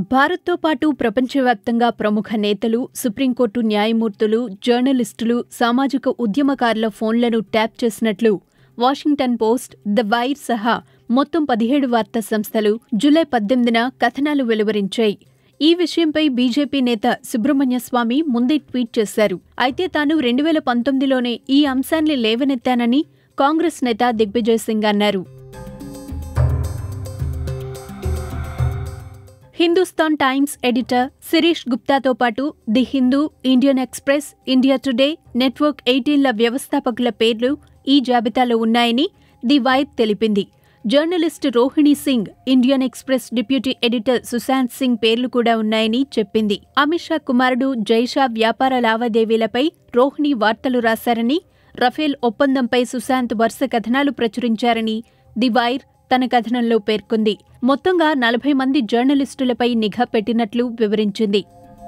భారత్తో పాటు ప్రపంచవ్యాప్తంగా ప్రముఖ నేతలు సుప్రీంకోర్టు న్యాయమూర్తులు జర్నలిస్టులు సామాజిక ఉద్యమకారుల ఫోన్లను ట్యాప్ చేసినట్లు వాషింగ్టన్ పోస్ట్ ద వైర్ సహా మొత్తం పదిహేడు వార్తా సంస్థలు జూలై పద్దెనిమిదిన కథనాలు వెలువరించాయి ఈ విషయంపై బీజేపీ నేత సుబ్రహ్మణ్య స్వామి ముందే ట్వీట్ చేశారు అయితే తాను రెండు వేల పంతొమ్మిదిలోనే ఈ అంశాన్ని లేవనెత్తానని కాంగ్రెస్ నేత దిగ్విజయ్ సింగ్ అన్నారు హిందుస్థాన్ టైమ్స్ ఎడిటర్ శిరీష్ గుప్తాతో పాటు the Hindu Indian Express India Today network ఎయిటీన్ల వ్యవస్థాపకుల పేర్లు ఈ జాబితాలో ఉన్నాయని ది వైర్ తెలిపింది journalist Rohini Singh Indian Express deputy editor Sushant Singh పేర్లు కూడా ఉన్నాయని చెప్పింది అమిత్ షా కుమారుడు జైషా వ్యాపార లావాదేవీలపై రోహిణి వార్తలు రాశారని రఫేల్ ఒప్పందంపై సుశాంత్ వరుస కథనాలు ప్రచురించారని ది వైర్ తన కథనంలో పేర్కొంది మొత్తంగా నలభై మంది జర్నలిస్టులపై నిఘా పెట్టినట్లు వివరించింది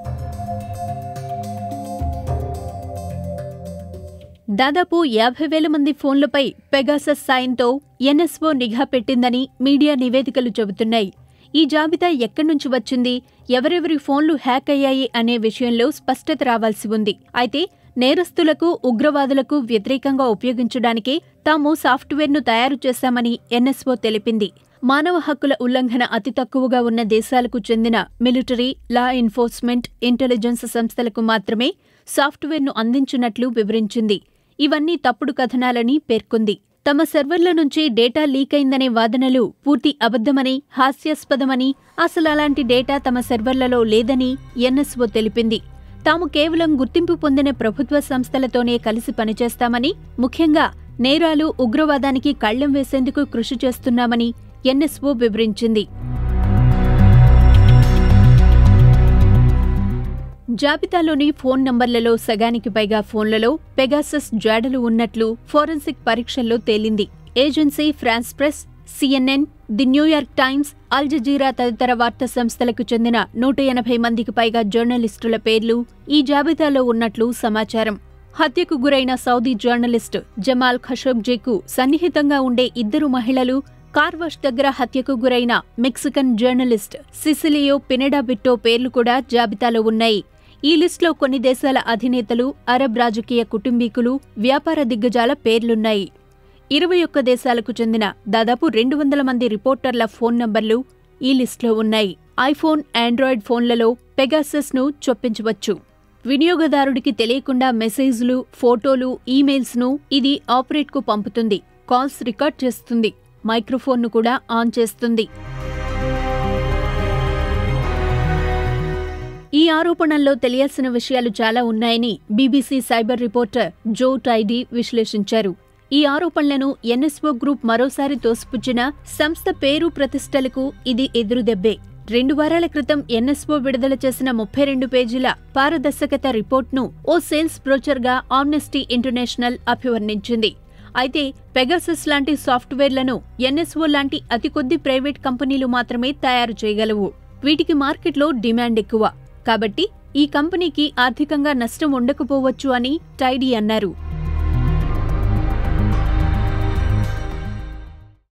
దాదాపు యాభై వేల మంది ఫోన్లపై పెగాసస్ సాయంతో ఎన్ఎస్ఓ నిఘా పెట్టిందని మీడియా నివేదికలు చెబుతున్నాయి ఈ జాబితా ఎక్కడి నుంచి వచ్చింది ఎవరెవరి ఫోన్లు హ్యాక్ అయ్యాయి అనే విషయంలో స్పష్టత రావాల్సి ఉంది అయితే నేరస్తులకు ఉగ్రవాదులకు వ్యతిరేకంగా ఉపయోగించడానికే తాము సాఫ్ట్వేర్ను తయారు చేశామని ఎన్ఎస్ఓ తెలిపింది మానవ హక్కుల ఉల్లంఘన అతి తక్కువగా ఉన్న దేశాలకు చెందిన మిలిటరీ లా ఎన్ఫోర్స్మెంట్ ఇంటెలిజెన్స్ సంస్థలకు మాత్రమే సాఫ్ట్వేర్ను అందించినట్లు వివరించింది ఇవన్నీ తప్పుడు కథనాలని పేర్కొంది తమ సర్వర్ల నుంచి డేటా లీక్ అయిందనే వాదనలు పూర్తి అబద్దమని హాస్యాస్పదమని అసలు అలాంటి డేటా తమ సర్వర్లలో లేదని ఎన్ఎస్ఓ తెలిపింది తాము కేవలం గుర్తింపు పొందిన ప్రభుత్వ సంస్థలతోనే కలిసి పనిచేస్తామని ముఖ్యంగా నేరాలు ఉగ్రవాదానికి కళ్లెం వేసేందుకు కృషి చేస్తున్నామని ఎన్ఎస్ఓ వివరించింది జాబితాలోని ఫోన్ నంబర్లలో సగానికి పైగా ఫోన్లలో పెగాసస్ జాడలు ఉన్నట్లు ఫోరెన్సిక్ పరీక్షల్లో తేలింది agency France Press CNN the New York Times Al Jazeera తదితర వార్తా సంస్థలకు చెందిన నూట ఎనభై మందికి పైగా జర్నలిస్టుల పేర్లు ఈ జాబితాలో ఉన్నట్లు సమాచారం హత్యకు గురైన సౌదీ జర్నలిస్ట్ జమాల్ ఖషోగ్జీకు సన్నిహితంగా ఉండే ఇద్దరు మహిళలు కార్వాష్ దగ్గర హత్యకు గురైన మెక్సికన్ జర్నలిస్ట్ సిసిలియో పినెడాబిట్టో పేర్లు కూడా జాబితాలో ఉన్నాయి ఈ లిస్టులో కొన్ని దేశాల అధినేతలు అరబ్ రాజకీయ కుటుంబీకులు వ్యాపార దిగ్గజాల పేర్లున్నాయి ఇరవై ఒక్క దేశాలకు చెందిన దాదాపు రెండు వందల మంది రిపోర్టర్ల ఫోన్ నంబర్లు ఈ లిస్టులో ఉన్నాయి ఐఫోన్ ఆండ్రాయిడ్ ఫోన్లలో పెగాసస్ను చొప్పించవచ్చు వినియోగదారుడికి తెలియకుండా మెసేజ్లు ఫోటోలు ఈమెయిల్స్ను ఇది ఆపరేట్కు పంపుతుంది కాల్స్ రికార్డ్ చేస్తుంది మైక్రోఫోన్ను కూడా ఆన్ చేస్తుంది ఈ ఆరోపణల్లో తెలియాల్సిన విషయాలు చాలా ఉన్నాయని BBC cyber reporter Joe Tidy విశ్లేషించారు ఈ ఆరోపణలను ఎన్ఎస్ఓ గ్రూప్ మరోసారి తోసిపుచ్చిన సంస్థ పేరు ప్రతిష్టలకు ఇది ఎదురుదెబ్బే రెండు వారాల క్రితం ఎన్ఎస్ఓ విడుదల చేసిన ముప్పై రెండు పేజీల పారదర్శకత రిపోర్ట్ను ఓ సేల్స్ బ్రోచర్గా ఆమ్నెస్టీ ఇంటర్నేషనల్ అభివర్ణించింది అయితే పెగాసస్ లాంటి సాఫ్ట్వేర్లను ఎన్ఎస్ఓ లాంటి అతి కొద్ది ప్రైవేట్ కంపెనీలు మాత్రమే తయారు చేయగలవు వీటికి మార్కెట్లో డిమాండ్ ఎక్కువ కాబట్టి ఈ కంపెనీకి ఆర్థికంగా నష్టం ఉండకపోవచ్చు అని టైడీ అన్నారు